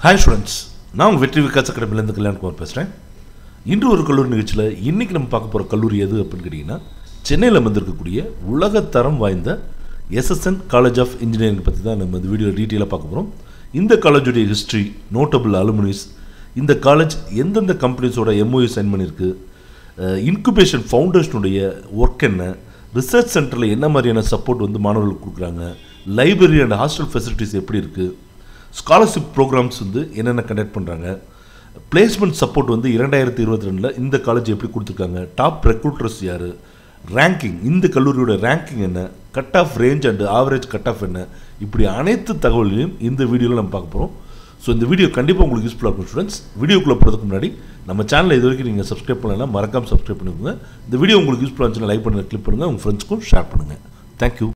hi students நான் உங்கள் வெற்றி விகாஸ் அகாடமிலேருந்து கல்யாண்குமார் பேசுகிறேன் இன்று ஒரு கல்லூரி நிகழ்ச்சியில் இன்றைக்கி நம்ம பார்க்க போகிற கல்லூரி எது அப்படின்னு கேட்டிங்கன்னா சென்னையில் வந்திருக்கக்கூடிய உலகத்தரம் வாய்ந்த எஸ்எஸ்என் காலேஜ் ஆஃப் இன்ஜினியரிங் பற்றி தான் நம்ம இந்த வீடியோ டீட்டெயிலாக பார்க்க போகிறோம் இந்த காலேஜுடைய ஹிஸ்ட்ரி நோட்டபிள் அலுமினிஸ் இந்த காலேஜ் எந்தெந்த கம்பெனிஸோட எம்ஓயு சைன் பண்ணியிருக்கு இன்குபேஷன் ஃபவுண்டேஷனுடைய ஒர்க் என்ன ரிசர்ச் சென்டரில் என்ன மாதிரியான சப்போர்ட் வந்து மாணவர்களுக்கு கொடுக்குறாங்க லைப்ரரி அண்ட் ஹாஸ்டல் ஃபெசிலிட்டிஸ் எப்படி இருக்குது ஸ்காலர்ஷிப் ப்ரோக்ராம்ஸ் வந்து என்னென்ன கண்டக்ட் பண்ணுறாங்க பிளேஸ்மெண்ட் சப்போர்ட் வந்து இரண்டாயிரத்தி இருபத்தி ரெண்டில் இந்த காலேஜ் எப்படி கொடுத்துருக்காங்க டாப் ரெக்ரூட்டர்ஸ் யார் ரேங்கிங் இந்த கல்லூரியோட ரேங்கிங் என்ன cut off range and average cut off என்ன இப்படி அனைத்து தகவல்களையும் இந்த வீடியோவில் நம்ம பார்க்க போகிறோம் ஸோ இந்த வீடியோ கண்டிப்பாக உங்களுக்கு யூஸ்ஃபுல்லாக இருக்கும் ஸ்டூடெண்ட்ஸ் வீடியோக்குள்ளே போகிறதுக்கு முன்னாடி நம்ம சேனலை இது வரைக்கும் நீங்கள் சப்ஸ்கிரைப் பண்ணலைன்னா மறக்காம சப்ஸ்கிரைப் பண்ணிக்கோங்க இந்த வீடியோ உங்களுக்கு யூஸ்ஃபுல்லாக இருந்துச்சுன்னா லைக் பண்ணுங்கள் கிளிக் பண்ணுங்கள் உங்கள் ஃப்ரெண்ட்ஸ்க்கும் ஷேர் பண்ணுங்கள் தேங்க்யூ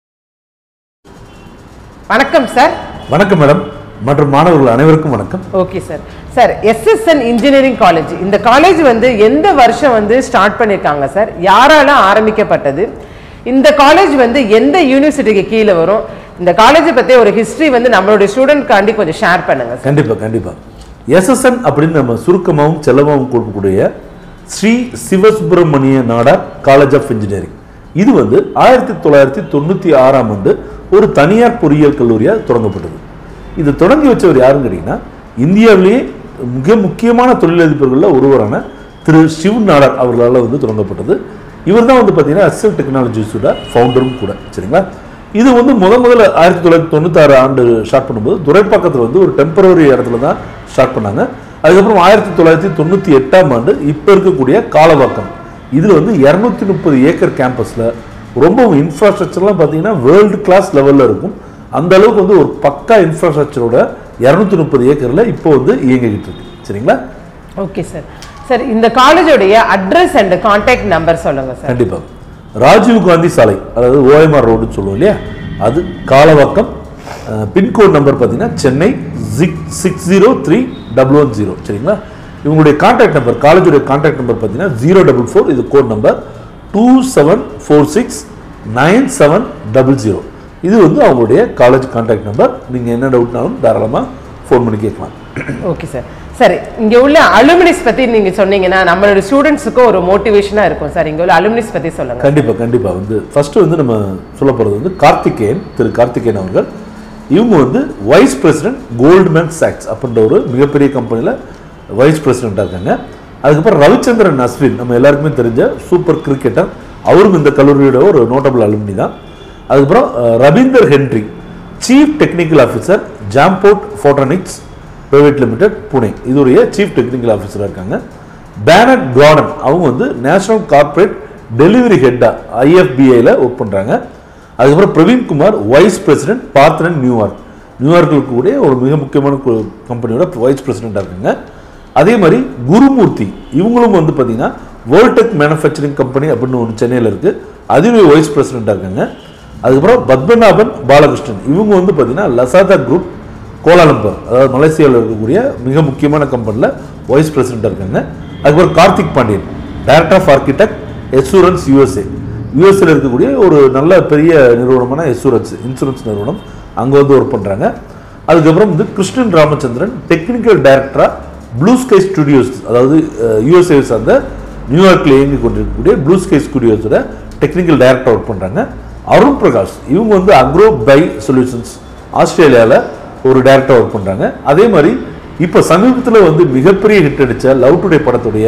வணக்கம் சார் வணக்கம் மேடம் மற்றும் மாணவர்கள் அனைவருக்கும் வணக்கம் okay sir sir SSN engineering college இந்த காலேஜ் வந்து எந்த வருஷம் வந்து ஸ்டார்ட் பண்ணியிருக்காங்க சார் யாரால ஆரம்பிக்கப்பட்டது இந்த காலேஜ் வந்து எந்த யூனிவர்சிட்டிக்கு கீழே வரும் இந்த காலேஜை பற்றி ஒரு ஹிஸ்ட்ரி வந்து நம்மளுடைய ஸ்டூடெண்ட்காண்டி கொஞ்சம் ஷேர் பண்ணுங்க சார் கண்டிப்பாக கண்டிப்பாக எஸ்எஸ்என் அப்படின்னு நம்ம சுருக்கமாகவும் செல்லமாகவும் கொடுக்கக்கூடிய Sri Sivasubramaniya Nadar College of Engineering இது வந்து ஆயிரத்தி தொள்ளாயிரத்தி தொண்ணூற்றி ஆறாம் ஆண்டு ஒரு தனியார் பொறியியல் கல்லூரியாக தொடங்கப்பட்டது இது தொடங்கி வச்சவர் யாருன்னு கேட்டிங்கன்னா இந்தியாவிலேயே மிக முக்கியமான தொழிலதிபர்களில் ஒருவரான திரு சிவ் நாடார் அவர்களால் வந்து தொடங்கப்பட்டது இவர் தான் வந்து பார்த்தீங்கன்னா அசல் டெக்னாலஜிஸோட ஃபவுண்டரும் கூட சரிங்களா இது வந்து முத முதல்ல ஆயிரத்தி தொள்ளாயிரத்தி தொண்ணூத்தாறு ஆண்டு ஸ்டார்ட் பண்ணும்போது துரைப்பாக்கத்தில் வந்து ஒரு டெம்பரவரி இடத்துல தான் ஸ்டார்ட் பண்ணாங்க அதுக்கப்புறம் ஆயிரத்தி தொள்ளாயிரத்தி தொண்ணூற்றி எட்டாம் ஆண்டு இப்போ இருக்கக்கூடிய காலவாக்கம் இதில் வந்து இரநூத்தி முப்பது ஏக்கர் கேம்பஸில் ரொம்ப இன்ஃப்ராஸ்ட்ரக்சர்லாம் பார்த்தீங்கன்னா வேர்ல்டு கிளாஸ் லெவலில் இருக்கும் அந்த அளவுக்கு வந்து ஒரு பக்கா இன்ஃப்ராஸ்ட்ரக்சரோட இரநூத்தி முப்பது ஏக்கரில் இப்போ வந்து இயங்கிக்கிட்டு இருக்கு சரிங்களா ஓகே சார் சார் இந்த காலேஜோடைய அட்ரஸ் அண்ட் கான்டாக்ட் நம்பர் சொல்லுங்க சார் கண்டிப்பாக ராஜீவ் காந்தி சாலை அதாவது ஓஎம்ஆர் ரோடுன்னு சொல்லுவோம் இல்லையா அது காலவாக்கம் பின்கோட் நம்பர் பார்த்தீங்கன்னா Chennai six six zero three double one zero சரிங்களா இவங்களுடைய கான்டாக்ட் நம்பர் காலேஜுடைய கான்டாக்ட் நம்பர் பார்த்தீங்கன்னா ஜீரோ டபுள் ஃபோர் இது code number two seven four six nine seven double zero இது வந்து அவங்களுடைய காலேஜ் கான்டாக்ட் நம்பர் நீங்கள் என்ன டவுட்னாலும் தாராளமாக ஃபோன் பண்ணி கேட்கலாம் ஓகே சார் சார் இங்க உள்ள அலுமினிஸ் பத்தி நீங்க சொன்னீங்கன்னா நம்மளோட ஸ்டூடெண்ட்ஸுக்கும் ஒரு மோட்டிவேஷனா இருக்கும் சார் இங்க உள்ள அலுமினிஸ் பத்தி சொல்லுங்க கண்டிப்பாக கண்டிப்பாக வந்து ஃபஸ்ட்டு வந்து நம்ம சொல்ல போகிறது வந்து கார்த்திகேயன் திரு கார்த்திகேயன் அவர்கள் இவங்க வந்து வைஸ் பிரசிடென்ட் கோல்ட்மேன் சாக்ஸ் அப்படின்ற ஒரு மிகப்பெரிய கம்பெனியில் வைஸ் பிரசிடெண்ட்டாக இருக்காங்க அதுக்கப்புறம் ரவிச்சந்திரன் அஸ்வின் நம்ம எல்லாருக்குமே தெரிஞ்ச சூப்பர் கிரிக்கெட்டர் அவரும் இந்த கல்லூரியோட ஒரு நோட்டபிள் அலுமினி தான் அதுக்கப்புறம் ah, Ravinder Henry chief technical officer ஜாம்போர்ட் ஃபோட்டோனிக்ஸ் பிரைவேட் லிமிடெட் புனே இதுடைய சீஃப் டெக்னிக்கல் ஆஃபீஸராக இருக்காங்க பேனட் கார்டன் அவங்க வந்து நேஷனல் கார்ப்பரேட் டெலிவரி ஹெட்டாக ஐஎஃபிஐயில் ஒர்க் பண்ணுறாங்க அதுக்கப்புறம் பிரவீன்குமார் வைஸ் பிரசிடென்ட் பார்த்தனன் நியூயார்க் நியூயார்க்கில் இருக்கக்கூடிய ஒரு மிக முக்கியமான கு- கம்பெனியோட வைஸ் பிரசிடெண்ட்டாக இருக்காங்க அதே மாதிரி குருமூர்த்தி இவங்களும் வந்து பார்த்தீங்கன்னா வேர்ல்டெக் மேனுஃபேக்சரிங் கம்பெனி அப்படின்னு ஒன்று சென்னையில் இருக்குது அதுவே வைஸ் பிரசிடெண்ட்டாக இருக்காங்க அதுக்கப்புறம் பத்மநாபன் பாலகிருஷ்ணன் இவங்க வந்து பார்த்தீங்கன்னா லசாதா குரூப் கோலாலம்பூர் அதாவது மலேசியாவில் இருக்கக்கூடிய மிக முக்கியமான கம்பெனியில் வைஸ் பிரசிடெண்ட்டாக இருக்காங்க அதுக்கப்புறம் Karthik Pandian director of architect assurance USA யூஎஸ்ஏல இருக்கக்கூடிய ஒரு நல்ல பெரிய நிறுவனமான எசூரன்ஸ் இன்சூரன்ஸ் நிறுவனம் அங்கே வந்து ஒர்க் பண்ணுறாங்க அதுக்கப்புறம் வந்து கிருஷ்ணன் ராமச்சந்திரன் டெக்னிக்கல் டைரக்டராக ப்ளூ ஸ்கை ஸ்டுடியோஸ் அதாவது யூஎஸ்ஏ சார்ந்த நியூயார்க்கில் இயங்கி கொண்டிருக்கக்கூடிய ப்ளூ ஸ்கை ஸ்டுடியோஸோட டெக்னிக்கல் டைரக்டர் ஒர்க் பண்ணுறாங்க அருண் பிரகாஷ் இவங்க வந்து அக்ரோ பை சொல்யூஷன்ஸ் ஆஸ்திரேலியாவில் ஒரு டைரக்டர் ஒர்க் பண்ணுறாங்க அதே மாதிரி இப்போ சமீபத்தில் வந்து மிகப்பெரிய ஹிட் அடித்த லவ் டுடே படத்துடைய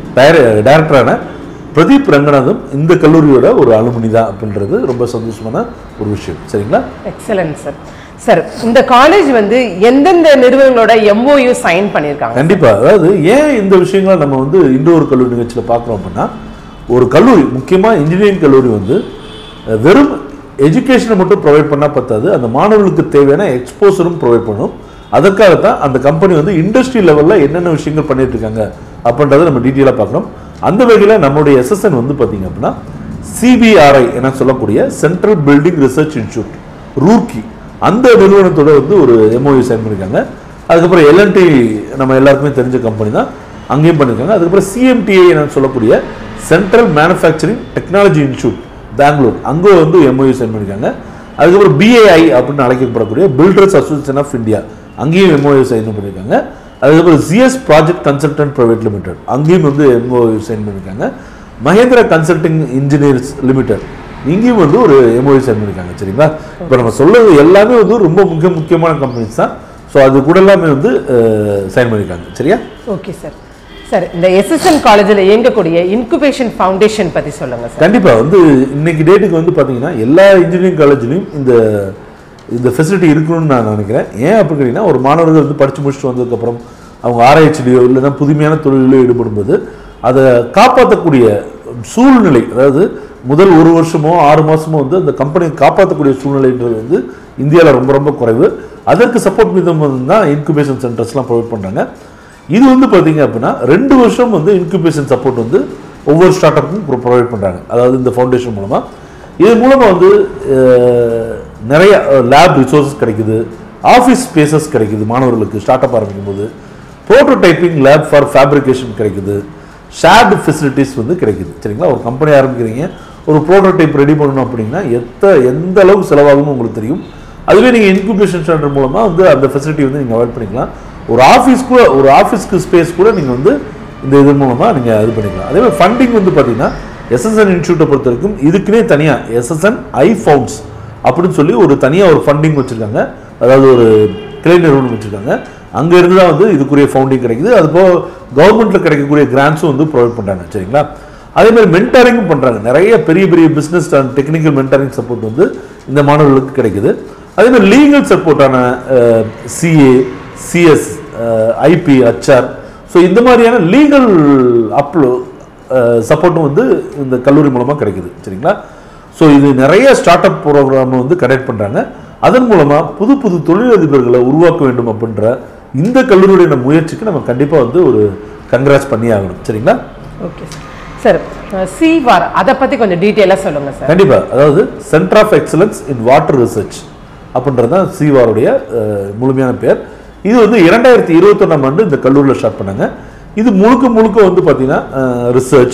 டைரக்டரான பிரதீப் ரங்கநாதன் இந்த கல்லூரியோட ஒரு அலுமினி தான் அப்படின்றது ரொம்ப சந்தோஷமான ஒரு விஷயம் சரிங்களா எக்ஸலன்ட் சார் சார் இந்த காலேஜ் வந்து எந்தெந்த நிறுவனங்களோட எம்ஓயு சைன் பண்ணியிருக்காங்க கண்டிப்பா அதாவது ஏன் இந்த விஷயங்களை நம்ம வந்து இன்னொரு கல்லூரி நிகழ்ச்சியில் பார்க்குறோம் அப்படின்னா ஒரு கல்லூரி முக்கியமாக இன்ஜினியரிங் கல்லூரி வந்து அஹ், வெறும் எஜுகேஷனை மட்டும் ப்ரொவைட் பண்ணால் பத்தாது அந்த மாணவர்களுக்கு தேவையான எக்ஸ்போசரும் ப்ரொவைட் பண்ணணும் அதற்காகத்தான் அந்த கம்பெனி வந்து இண்டஸ்ட்ரி லெவலில் என்னென்ன விஷயங்கள் பண்ணிட்டு இருக்காங்க அப்படின்றத நம்ம டீட்டெயிலாக பார்க்குறோம் அந்த வகையில் நம்மளுடைய எஸ்எஸ்என் வந்து பார்த்தீங்க அப்படின்னா சிபிஆர்ஐ என சொல்லக்கூடிய central building research institute Roorkee அந்த நிறுவனத்தோட வந்து ஒரு எம்ஓயு சைன் பண்ணியிருக்காங்க அதுக்கப்புறம் எல்என்டி நம்ம எல்லாருக்குமே தெரிஞ்ச கம்பெனி தான் அங்கேயும் பண்ணியிருக்காங்க அதுக்கப்புறம் சிஎம்டிஐ என சொல்லக்கூடிய central manufacturing technology institute Bangalore அங்கே வந்து எம்ஓயு சைன் பண்ணியிருக்காங்க அதுக்கப்புறம் பிஏஐ அப்படின்னு அழைக்கப்படக்கூடிய பில்டர்ஸ் அசோசியேஷன் ஆஃப் இந்தியா அங்கேயும் எம்ஓயு சைன் பண்ணியிருக்காங்க அதுக்கப்புறம் GS project consultant private limited அங்கேயும் வந்து எம்ஓயு சைன் பண்ணியிருக்காங்க மகேந்திரா கன்சல்டிங் இன்ஜினியர்ஸ் லிமிடெட் இங்கேயும் வந்து ஒரு எம்ஓயு சைன் பண்ணியிருக்காங்க சரிங்களா இப்போ நம்ம சொல்றது எல்லாமே வந்து ரொம்ப முக்கிய முக்கியமான கம்பெனிஸ் தான் ஸோ அது கூட எல்லாமே வந்து சைன் பண்ணியிருக்காங்க சரியா ஓகே சார் சார் இந்த எஸ்எஸ்என் காலேஜில் இயங்கக்கூடிய இன்குபேஷன் ஃபவுண்டேஷன் பற்றி சொல்லுங்க சார் கண்டிப்பா வந்து இன்னைக்கு டேட்டுக்கு வந்து பாத்தீங்கன்னா எல்லா இன்ஜினியரிங் காலேஜ்லையும் இந்த இந்த ஃபெசிலிட்டி இருக்கணும்னு நான் நினைக்கிறேன் ஏன் அப்படி கேட்டிங்கன்னா ஒரு மாணவர்கள் வந்து படித்து முடிச்சுட்டு வந்ததுக்கப்புறம் அவங்க ஆராய்ச்சிலையோ இல்லைன்னா புதுமையான தொழிலிலோ ஈடுபடும்போது அதை காப்பாற்றக்கூடிய சூழ்நிலை அதாவது முதல் ஒரு வருஷமோ ஆறு மாசமோ வந்து அந்த கம்பெனியை காப்பாற்றக்கூடிய சூழ்நிலைன்றது வந்து இந்தியாவில் ரொம்ப ரொம்ப குறைவு அதற்கு சப்போர்ட் விதம் தான் இன்குபேஷன் சென்டர்ஸ்லாம் ப்ரொவைட் பண்ணுறாங்க இது வந்து பார்த்தீங்க அப்படின்னா ரெண்டு வருஷம் வந்து இன்குபேஷன் சப்போர்ட் வந்து ஒவ்வொரு ஸ்டார்ட் அப்புக்கும் ப்ரொவைட் பண்ணுறாங்க அதாவது இந்த ஃபவுண்டேஷன் மூலமாக இது மூலமாக வந்து அஹ், நிறைய லேப் ரிசோர்ஸஸ் கிடைக்குது ஆஃபீஸ் ஸ்பேசஸ் கிடைக்குது மாணவர்களுக்கு ஸ்டார்ட் அப் ஆரம்பிக்கும் போது ப்ரோட்டோடைப்பிங் லேப் ஃபார் ஃபேப்ரிகேஷன் கிடைக்குது ஷேர்டு ஃபெசிலிட்டிஸ் வந்து கிடைக்குது சரிங்களா ஒரு கம்பெனி ஆரம்பிக்கிறீங்க ஒரு ப்ரோட்டோடைப் ரெடி பண்ணணும் அப்படின்னா எத்த எந்த அளவுக்கு செலவாகும்னு உங்களுக்கு தெரியும் அதுவே நீங்கள் இன்குபேஷன் சென்டர் மூலமாக வந்து அந்த ஃபெசிலிட்டி வந்து நீங்கள் அவாய்ட் பண்ணிக்கலாம் ஒரு ஆஃபீஸ் கூட ஒரு ஆஃபீஸ்க்கு ஸ்பேஸ் கூட நீங்கள் வந்து இந்த இது மூலமாக நீங்கள் இது பண்ணிக்கலாம் அதே மாதிரி ஃபண்டிங் வந்து பார்த்தீங்கன்னா எஸ்எஸ்என் இன்ஸ்டியூட்டை பொறுத்த வரைக்கும் இதுக்குன்னே தனியாக எஸ்எஸ்என் ஐ ஃபவுண்ட்ஸ் அப்படின்னு சொல்லி ஒரு தனியாக ஒரு ஃபண்டிங் வச்சுருக்காங்க அதாவது ஒரு கிளை நிறுவனம் வச்சுருக்காங்க அங்கே இருந்து தான் வந்து இதுக்குரிய ஃபவுண்டிங் கிடைக்குது அது போக கவர்மெண்ட்டில் கிடைக்கக்கூடிய கிராண்ட்ஸும் வந்து ப்ரொவைட் பண்ணுறாங்க சரிங்களா அதே மாதிரி மென்டாரிங்கும் பண்ணுறாங்க நிறைய பெரிய பெரிய business and technical mentoring support வந்து இந்த மாணவர்களுக்கு கிடைக்குது அதே மாதிரி லீகல் சப்போர்ட்டான CA CS IP HR so இந்த மாதிரியான லீகல் அப்லோ சப்போர்ட்டும் வந்து இந்த கல்லூரி மூலமாக கிடைக்குது சரிங்களா ஸோ இது நிறைய ஸ்டார்ட் அப் ப்ரோக்ராம் வந்து கனெக்ட் பண்ணுறாங்க அதன் மூலமாக புது புது தொழிலதிபர்களை உருவாக்க வேண்டும் அப்படின்ற இந்த கல்லூரியுடைய முயற்சிக்கு நம்ம கண்டிப்பாக வந்து ஒரு கங்க்ராட்ஸ் பண்ணி ஆகணும் சரிங்களா ஓகே சார் சி வார் அதை பற்றி கொஞ்சம் டீட்டெயிலாக சொல்லுங்க சார் கண்டிப்பா அதாவது centre of excellence in water research அப்படின்றது தான் சிவாருடைய முழுமையான பேர் இது வந்து இரண்டாயிரத்தி இருபத்தொன்னாம் ஆண்டு இந்த கல்லூரியில் ஸ்டார்ட் பண்ணாங்க இது முழுக்க முழுக்க வந்து பார்த்தீங்கன்னா research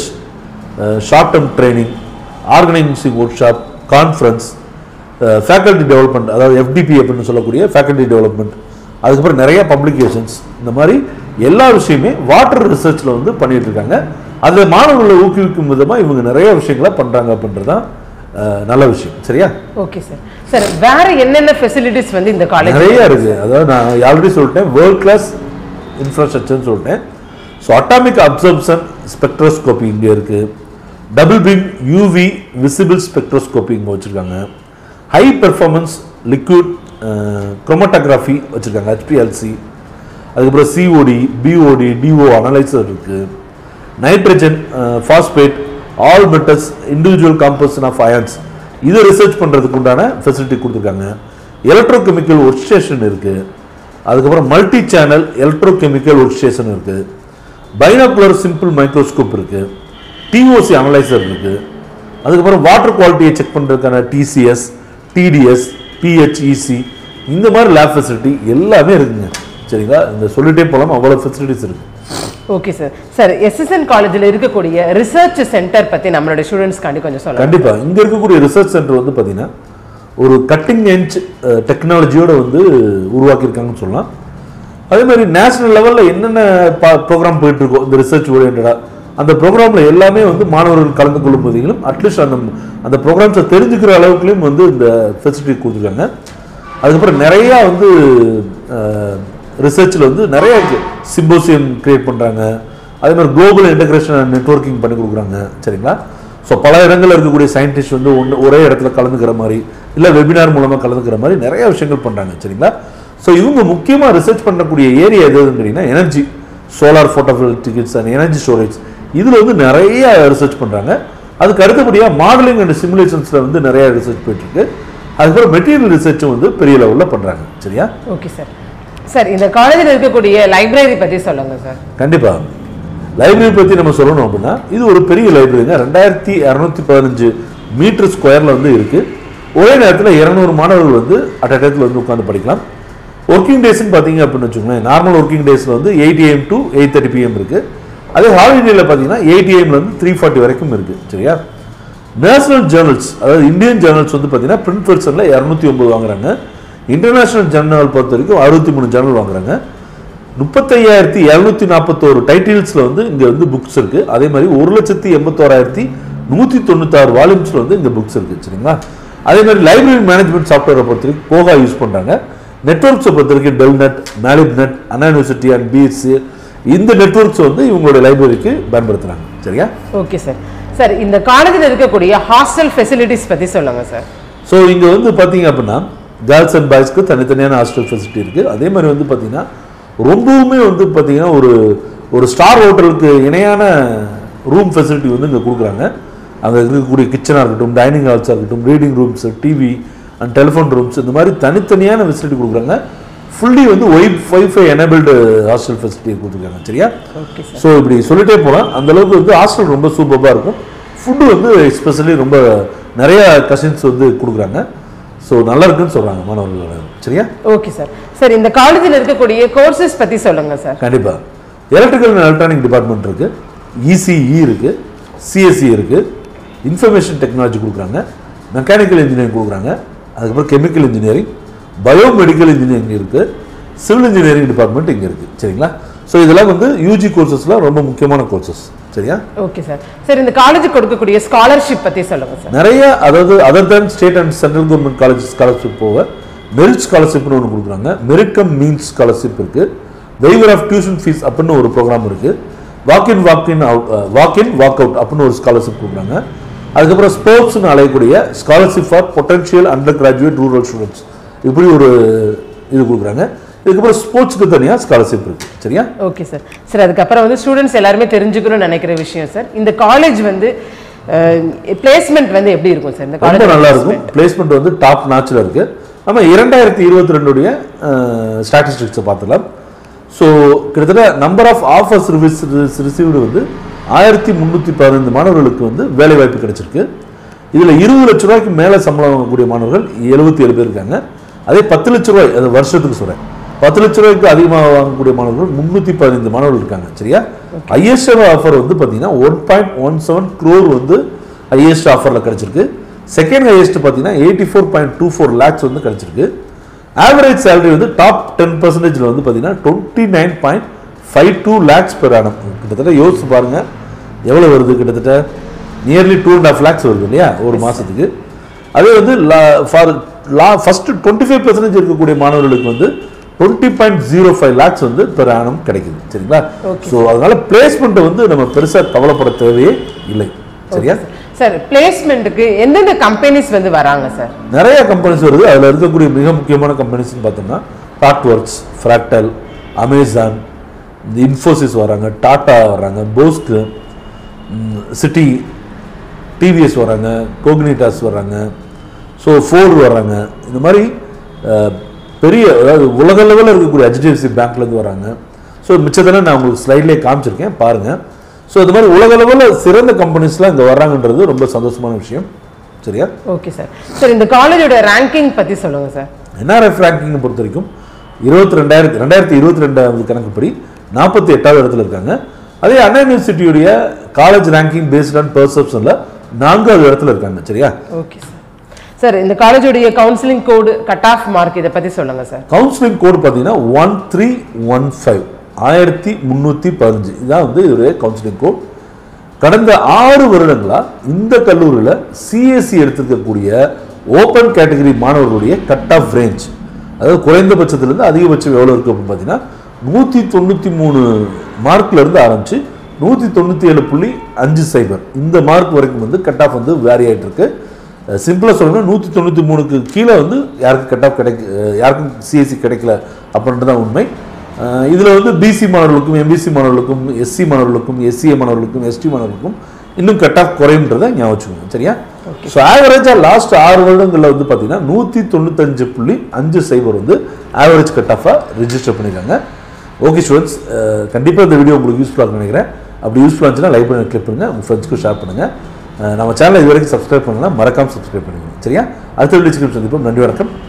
short term training organising workshop conference faculty development அதாவது எஃப்டிபி அப்படின்னு சொல்லக்கூடிய ஃபேக்கல்டி டெவலப்மெண்ட் அதுக்கப்புறம் நிறைய பப்ளிகேஷன்ஸ் இந்த மாதிரி எல்லா விஷயமே வாட்டர் ரிசர்ச்சில் வந்து பண்ணிட்டு இருக்காங்க அதில் மாணவர்களை ஊக்குவிக்கும் விதமாக இவங்க நிறைய விஷயங்களை பண்ணுறாங்க அப்படின்றது தான் அஹ், நல்ல விஷயம் சரியா ஓகே சார் சார் வேற என்னென்ன ஃபெசிலிட்டிஸ் வந்து இந்த காலேஜ் நிறைய இருக்கு அதாவது நான் ஆல்ரெடி சொல்லிட்டேன் வேர்ல்ட் கிளாஸ் இன்ஃப்ராஸ்ட்ரக்சர்னு சொல்லிட்டேன் ஸோ அட்டாமிக் அப்சர்ப்ஷன் ஸ்பெக்ட்ரோஸ்கோபி இங்கே இருக்கு double beam UV visible spectroscopy இங்கே வச்சுருக்காங்க ஹை பெர்ஃபார்மன்ஸ் லிக்விட் குரோமட்டோகிராஃபி வச்சுருக்காங்க ஹெச்பிஎல்சி அதுக்கப்புறம் சிஓடி பிஓடி டிஓ அனலைசர் இருக்கு nitrogen phosphate all metals individual composition of ions இதை ரிசர்ச் பண்ணுறதுக்கு உண்டான ஃபெசிலிட்டி கொடுத்துருக்காங்க எலக்ட்ரோகெமிக்கல் ஒர்க் ஸ்டேஷன் இருக்குது அதுக்கப்புறம் multi channel electrochemical work station இருக்குது பைனாகுலர் சிம்பிள் மைக்ரோஸ்கோப் இருக்குது டிஓசி அனலைசர் இருக்குது அதுக்கப்புறம் வாட்டர் குவாலிட்டியை செக் பண்ணுறதுக்கான டிசிஎஸ் டிடிஎஸ் பிஹெச்இசி இந்த மாதிரி லேப் ஃபெசிலிட்டி எல்லாமே இருக்குங்க சரிங்களா இந்த சொல்லிட்டே போகலாம் அவ்வளோ ஃபெசிலிட்டிஸ் இருக்குது ஓகே சார் சார் எஸ்எஸ்என் காலேஜில் இருக்கக்கூடிய ரிசர்ச் சென்டர் பற்றி நம்மளோட ஸ்டூடெண்ட்ஸ்க்காண்டி கொஞ்சம் சொல்லுங்க கண்டிப்பா இங்க இருக்கக்கூடிய ரிசர்ச் சென்டர் வந்து பாத்தீங்கன்னா ஒரு கட்டிங் எஞ்ச் டெக்னாலஜியோட வந்து உருவாக்கியிருக்காங்கன்னு சொல்லலாம் அதே மாதிரி நேஷனல் லெவல்ல என்னென்ன ப்ரோக்ராம் போயிட்டு இருக்கோ இந்த ரிசர்ச் ஓரியன்டா அந்த ப்ரோக்ராம்ல எல்லாமே வந்து மாணவர்கள் கலந்து கொள்ளும் போதிலும் அட்லீஸ்ட் அந்த அந்த ப்ரோக்ராம்ஸை தெரிஞ்சுக்கிற அளவுக்குலையும் வந்து இந்த ஃபெசிலிட்டி கொடுத்துருக்காங்க அதுக்கப்புறம் நிறைய வந்து ரிசர்ச்சில் வந்து நிறைய சிம்போசியம் கிரியேட் பண்ணுறாங்க அதே மாதிரி குளோபல் இன்டகிரேஷன் அண்ட் நெட்வொர்க்கிங் பண்ணி கொடுக்குறாங்க சரிங்களா ஸோ பல இடங்களில் இருக்கக்கூடிய சயின்டிஸ்ட் வந்து ஒன்று ஒரே இடத்துல கலந்துக்கிற மாதிரி இல்லை வெபினார் மூலமாக கலந்துக்கிற மாதிரி நிறைய விஷயங்கள் பண்ணுறாங்க சரிங்களா ஸோ இவங்க முக்கியமாக ரிசர்ச் பண்ணக்கூடிய ஏரியா எது எதுன்னு கேட்டிங்கன்னா energy solar photovoltaics and energy storage இதில் வந்து நிறைய ரிசர்ச் பண்ணுறாங்க அதுக்கு அடுத்தபடியாக மாடலிங் அண்ட் சிமுலேஷன்ஸில் வந்து நிறைய ரிசர்ச் போயிட்டுருக்கு அதுக்கப்புறம் மெட்டீரியல் ரிசர்ச்சும் வந்து பெரிய லெவலில் பண்ணுறாங்க சரியா ஓகே சார் சார் இந்த காலேஜில் இருக்கக்கூடிய லைப்ரரி பற்றி சொல்லுங்க சார் கண்டிப்பா லைப்ரரி பற்றி நம்ம சொல்லணும் அப்படின்னா இது ஒரு பெரிய லைப்ரரிங்க ரெண்டாயிரத்தி இரநூத்தி பதினஞ்சு மீட்டர் ஸ்கொயரில் வந்து இருக்கு ஒரே நேரத்தில் இரநூறு மாணவர்கள் வந்து அட் அ டயத்தில் வந்து உட்காந்து படிக்கலாம் ஒர்க்கிங் டேஸ்னு பார்த்தீங்க அப்படின்னு வச்சுக்கோங்களேன் நார்மல் ஒர்க்கிங் டேஸில் வந்து eight AM to eight thirty PM இருக்கு அதே ஹாலிடேல பார்த்தீங்கன்னா எயிட் ஏஎம்லேருந்து த்ரீ ஃபார்ட்டி வரைக்கும் இருக்கு சரியா நேஷனல் ஜேர்னல்ஸ் அதாவது இந்தியன் ஜேர்னல்ஸ் வந்து பார்த்தீங்கன்னா பிரிண்ட் வெர்ஷனில் இரநூத்தி ஒம்பது வாங்குறாங்க இன்டர்நேஷனல் ஜர்னல் பொறுத்த வரைக்கும் அறுபத்தி மூணு ஜர்னல் வாங்குறாங்க முப்பத்தையாயிரத்தி இரநூத்தி நாற்பத்தோரு டைட்டில்ஸில் வந்து இங்கே வந்து புக்ஸ் இருக்குது அதே மாதிரி ஒரு லட்சத்தி எண்பத்தோராயிரத்தி நூற்றி தொண்ணூத்தாறு வால்யூம்ஸில் வந்து இங்கே புக்ஸ் இருக்குது சரிங்களா அதே மாதிரி லைப்ரரி மேனேஜ்மெண்ட் சாஃப்ட்வேரை பொறுத்த வரைக்கும் கோகா யூஸ் பண்ணுறாங்க நெட்ஒர்க்ஸை பொறுத்த வரைக்கும் DELNET MALIBNET Anna university and PSC இந்த நெட்ஒர்க்ஸ் வந்து இவங்களுடைய லைப்ரரிக்கு பயன்படுத்துகிறாங்க சரியா ஓகே சார் சார் இந்த காலேஜில் இருக்கக்கூடிய ஹாஸ்டல் ஃபெசிலிட்டிஸ் பற்றி சொல்லுங்க சார் ஸோ இங்கே வந்து பார்த்தீங்க அப்படின்னா கேர்ள்ஸ் அண்ட் பாய்ஸ்க்கு தனித்தனியான ஹாஸ்டல் ஃபெசிலிட்டி இருக்குது அதே மாதிரி வந்து பார்த்தீங்கன்னா ரொம்பவுமே வந்து பார்த்தீங்கன்னா ஒரு ஒரு ஸ்டார் ஹோட்டலுக்கு இணையான ரூம் ஃபெசிலிட்டி வந்து இங்கே கொடுக்குறாங்க அங்கே இருக்கக்கூடிய கிச்சனாக இருக்கட்டும் டைனிங் ஹால்ஸாக இருக்கட்டும் reading rooms TV and telephone rooms இந்த மாதிரி தனித்தனியான ஃபெசிலிட்டி கொடுக்குறாங்க ஃபுல்லி வந்து wi wifi enabled hostel facility கொடுத்துருக்காங்க சரியா ஓகே சார் ஸோ இப்படி சொல்லிட்டே போகலாம் அந்த அளவுக்கு வந்து ஹாஸ்டல் ரொம்ப சூப்பராக இருக்கும் ஃபுட்டு வந்து எஸ்பெஷலி ரொம்ப நிறைய கசின்ஸ் வந்து கொடுக்குறாங்க ஸோ நல்லா இருக்குன்னு சொல்கிறாங்க மாணவர்கள் சரியா ஓகே சார் சார் இந்த காலேஜில் இருக்கக்கூடிய கோர்சஸ் பற்றி சொல்லுங்க சார் கண்டிப்பாக எலக்ட்ரிக்கல் அண்ட் எலக்ட்ரானிக் டிபார்ட்மெண்ட் இருக்குது இசிஇ இருக்குது சிஎஸ்சி இருக்குது இன்ஃபர்மேஷன் டெக்னாலஜி கொடுக்குறாங்க மெக்கானிக்கல் இன்ஜினியரிங் கொடுக்குறாங்க அதுக்கப்புறம் கெமிக்கல் இன்ஜினியரிங் பயோமெடிக்கல் இன்ஜினியரிங் இருக்குது சிவில் இன்ஜினியரிங் டிபார்ட்மெண்ட் இங்கே இருக்குது சரிங்களா ஸோ இதெல்லாம் வந்து யூஜி கோர்சஸ்லாம் ரொம்ப முக்கியமான கோர்சஸ் சரியா ஓகே சார் சார் இந்த காலேஜுக்கு கொடுக்கக்கூடிய ஸ்காலர்ஷிப் பற்றி சொல்லுங்க சார் நிறைய அதாவது other than state and central government college scholarship போக மெரிட் ஸ்காலர்ஷிப்னு ஒன்று கொடுக்குறாங்க மெரிட் கம் மீன்ஸ் ஸ்காலர்ஷிப் இருக்கு வெய்வர் ஆஃப் டியூஷன் ஃபீஸ் அப்படின்னு ஒரு ப்ரோக்ராம் இருக்கு walk in walk in out walk in walk out அப்படின்னு ஒரு ஸ்காலர்ஷிப் கொடுக்குறாங்க அதுக்கப்புறம் ஸ்போர்ட்ஸ்னு அழையக்கூடிய scholarship for potential undergraduate rural students இப்படி ஒரு இது கொடுக்குறாங்க இதுக்கப்புறம் ஸ்போர்ட்ஸ்க்கு தனியாக ஸ்காலர்ஷிப் இருக்கு சரியா ஓகே சார் சார் அதுக்கப்புறம் வந்து ஸ்டூடெண்ட்ஸ் எல்லாருமே தெரிஞ்சுக்கணும்னு நினைக்கிற விஷயம் சார் இந்த காலேஜ் வந்து பிளேஸ்மெண்ட் வந்து எப்படி இருக்கும் சார் இந்த ரொம்ப காலேஜ் நல்லா இருக்கும் பிளேஸ்மெண்ட் வந்து டாப் நாச்சில் இருக்கு நம்ம இரண்டாயிரத்தி இருபத்தி ரெண்டுடைய ஸ்டாட்டிஸ்டிக்ஸை பார்த்துலாம் ஸோ கிட்டத்தட்ட நம்பர் ஆஃப் ஆஃபர்ஸ் ரிவிஸ் ரிசீவ்டு வந்து ஆயிரத்தி முந்நூற்றி பதினைந்து மாணவர்களுக்கு வந்து வேலை வாய்ப்பு கிடைச்சிருக்கு இதில் இருபது லட்ச ரூபாய்க்கு மேலே சம்பளம் வாங்கக்கூடிய மாணவர்கள் எழுபத்தி ஏழு பேர் இருக்காங்க அதே பத்து லட்ச ரூபாய் அது வருஷத்துக்கு சொல்கிறேன் பத்து லட்ச ரூபாய்க்கு அதிகமாக வாங்கக்கூடிய மாணவர்கள் முந்நூற்றி பதினைந்து மாணவர்கள் இருக்காங்க சரியா ஹையஸ்ட் ஆஃபர் வந்து பார்த்தீங்கன்னா one point one seven crore வந்து ஹையஸ்ட் ஆஃபரில் கிடைச்சிருக்கு செகண்ட் ஹையஸ்ட் பார்த்தீங்கன்னா eighty four point two four lakhs வந்து கிடைச்சிருக்கு ஆவரேஜ் சேலரி வந்து டாப் டென் பர்சன்டேஜில் வந்து பார்த்தீங்கன்னா twenty nine point five two lakhs per annum கிட்டத்தட்ட யோசிச்சு பாருங்க எவ்வளோ வருது கிட்டத்தட்ட nearly two and half lakhs வருது இல்லையா ஒரு மாதத்துக்கு அதே வந்து ஃபார் லா ஃபர்ஸ்ட் டுவெண்ட்டி ஃபைவ் பர்சன்டேஜ் இருக்கக்கூடிய மாணவர்களுக்கு வந்து twenty point zero five lakhs வந்து பெர் ஆனம் கிடைக்குது சரிங்களா ஸோ அதனால பிளேஸ்மெண்ட்டை வந்து நம்ம பெருசாக கவலைப்பட தேவையே இல்லை சரியா சார் பிளேஸ்மெண்ட்டுக்கு எந்தெந்த கம்பெனிஸ் வந்து வராங்க சார் நிறைய கம்பெனிஸ் வருது அதில் இருக்கக்கூடிய மிக முக்கியமான கம்பெனிஸ்னு பார்த்தோம்னா டாட் ஒர்க்ஸ் ஃப்ராக்டல் அமேசான் இந்த இன்ஃபோசிஸ் வராங்க டாட்டா வராங்க போஸ்க்கு சிட்டி டிவிஎஸ் வராங்க கோக்னிட்டாஸ் வராங்க ஸோ ஃபோர் வராங்க இந்த மாதிரி அஹ், பெரிய அதாவது உலக லெவலில் இருக்கக்கூடிய ஹெச்டிஎஃப்சி பேங்க்லேருந்து வராங்க ஸோ மிச்சத்தெல்லாம் நான் உங்களுக்கு ஸ்லைட்லேயே காமிச்சிருக்கேன் பாருங்கள் ஸோ இந்த மாதிரி உலக லெவலில் சிறந்த கம்பெனிஸ்லாம் இங்கே வர்றாங்கன்றது ரொம்ப சந்தோஷமான விஷயம் சரியா ஓகே சார் சார் இந்த காலேஜோட ரேங்கிங் பற்றி சொல்லுங்க சார் என்ஆர்எஃப் ரேங்கிங்கை பொறுத்த வரைக்கும் இருபத்தி ரெண்டாயிரத்தி ரெண்டாயிரத்தி இருபத்தி ரெண்டாவது கணக்குப்படி நாற்பத்தி எட்டாவது இடத்துல இருக்காங்க அதே அண்ணா யூனிவர்சிட்டியுடைய காலேஜ் ரேங்கிங் பேஸ்ட் ஆன் பெர்செப்ஷனில் நான்காவது இடத்துல இருக்காங்க சரியா ஓகே சார் சார் இந்த காலேஜோடைய counselling code cut off mark இதை பற்றி சொல்லுங்க சார் கவுன்சிலிங் கோடு பார்த்தீங்கன்னா ஒன் த்ரீ ஒன் ஃபைவ் ஆயிரத்தி முந்நூற்றி பதினஞ்சு இதுதான் வந்து இதோடைய கவுன்சிலிங் கோட் கடந்த ஆறு வருடங்களா இந்த கல்லூரியில் சிஎஸ்சி எடுத்திருக்கக்கூடிய ஓப்பன் கேட்டகரி மாணவர்களுடைய கட் ஆஃப் ரேஞ்ச் அதாவது குறைந்தபட்சத்திலிருந்து அதிகபட்சம் எவ்வளோ இருக்குது அப்படின்னு பார்த்தீங்கன்னா நூற்றி தொண்ணூற்றி மூணு மார்க்லேருந்து ஆரம்பித்து நூற்றி தொண்ணூற்றி ஏழு புள்ளி அஞ்சு சைபர் இந்த மார்க் வரைக்கும் வந்து கட் ஆஃப் வந்து வேரி ஆகிட்டு இருக்கு சிம்பிளாக சொல்லணும்னா நூற்றி தொண்ணூற்றி மூணுக்கு கீழே வந்து யாருக்கும் கட் ஆஃப் கிடைக்க அஹ் யாருக்கும் சிஎஸ்சி கிடைக்கல அப்படின்றது தான் உண்மை இதில் வந்து பிசி மாணவர்களுக்கும் எம்பிசி மாணவர்களுக்கும் எஸ்சி மாணவர்களுக்கும் எஸ்சிஏ மாணவர்களுக்கும் எஸ்டி மாணவர்களுக்கும் இன்னும் கட் ஆஃப் குறையுன்றதை ஞாபகம் வச்சுக்கோங்க சரியா ஸோ ஆவரேஜாக லாஸ்ட் ஆறு வருடங்களில் வந்து பார்த்தீங்கன்னா நூற்றி தொண்ணூத்தஞ்சு புள்ளி அஞ்சு சைபர் வந்து ஆவரேஜ் கட் ஆஃபாக ரிஜிஸ்டர் பண்ணியிருக்காங்க ஓகே ஸ்டூடெண்ட்ஸ் கண்டிப்பாக இந்த வீடியோ உங்களுக்கு யூஸ்ஃபுல்லாக நினைக்கிறேன் அப்படி யூஸ்ஃபுல்லாக இருந்துச்சுன்னா லைக் பண்ணி கிளிக் பண்ணுங்கள் உங்கள் ஃப்ரெண்ட்ஸ்க்கு ஷேர் பண்ணுங்கள் அஹ் நம்ம சேனலை இது வரைக்கும் சப்ஸ்கிரைப் பண்ணலாம் மறக்காமல் சப்ஸ்கிரைப் பண்ணுங்க சரியா அடுத்த வீடியோ சந்திப்போம் நன்றி வணக்கம்